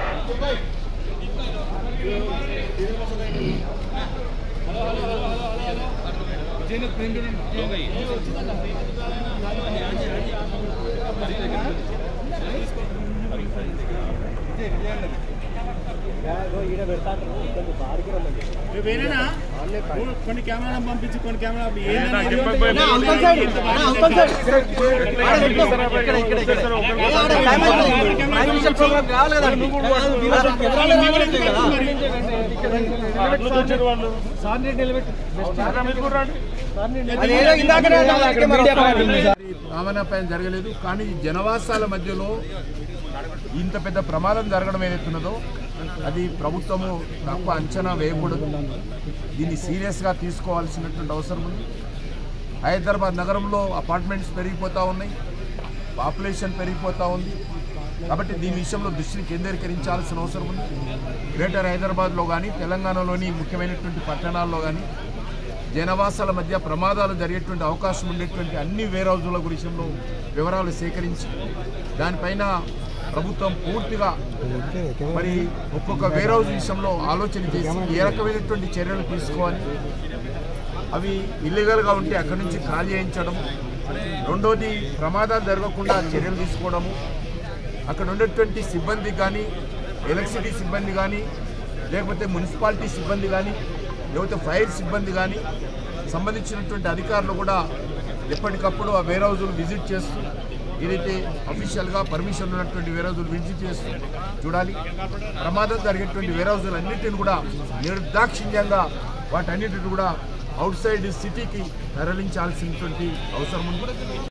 వేరేనా కొన్ని కెమెరాలను పంపించి కొన్ని కెమెరా రామనాపాయం జరగలేదు కానీ జనవాసాల మధ్యలో ఇంత పెద్ద ప్రమాదం జరగడం ఏదైతున్నదో అది ప్రభుత్వము తక్కువ అంచనా వేయకూడదు దీన్ని సీరియస్గా తీసుకోవాల్సినటువంటి అవసరం ఉంది హైదరాబాద్ నగరంలో అపార్ట్మెంట్స్ పెరిగిపోతూ ఉన్నాయి పాపులేషన్ పెరిగిపోతూ ఉంది కాబట్టి దీని విషయంలో దృష్టిని కేంద్రీకరించాల్సిన అవసరం ఉంది గ్రేటర్ హైదరాబాద్లో కానీ తెలంగాణలోని ముఖ్యమైనటువంటి పట్టణాల్లో కానీ జనవాసాల మధ్య ప్రమాదాలు జరిగేటువంటి అవకాశం ఉండేటువంటి అన్ని వేర్ హౌజుల విషయంలో వివరాలు సేకరించి దానిపైన ప్రభుత్వం పూర్తిగా మరి ఒక్కొక్క వేర్ హౌస్ విషయంలో ఆలోచన చేసి ఏ రకమైనటువంటి చర్యలు తీసుకోవాలి అవి ఇల్లీగల్గా ఉంటే అక్కడి నుంచి ఖాళీ చేయించడం రెండోది ప్రమాదాలు జరగకుండా చర్యలు తీసుకోవడము అక్కడ ఉండేటువంటి సిబ్బంది కానీ ఎలక్ట్రిసిటీ సిబ్బంది కానీ లేకపోతే మున్సిపాలిటీ సిబ్బంది కానీ లేకపోతే ఫైర్ సిబ్బంది కానీ సంబంధించినటువంటి అధికారులు కూడా ఎప్పటికప్పుడు ఆ వేర్ హౌజులు విజిట్ చేస్తూ ఏదైతే అఫీషియల్గా పర్మిషన్ ఉన్నటువంటి వేర్ హౌజులు విజిట్ చేస్తూ చూడాలి ప్రమాదం జరిగేటువంటి వేర్ హౌజులు అన్నింటిని కూడా నిర్దాక్షిణ్యంగా వాటన్నిటిని కూడా అవుట్ సైడ్ సిటీకి తరలించాల్సినటువంటి అవసరం ఉంది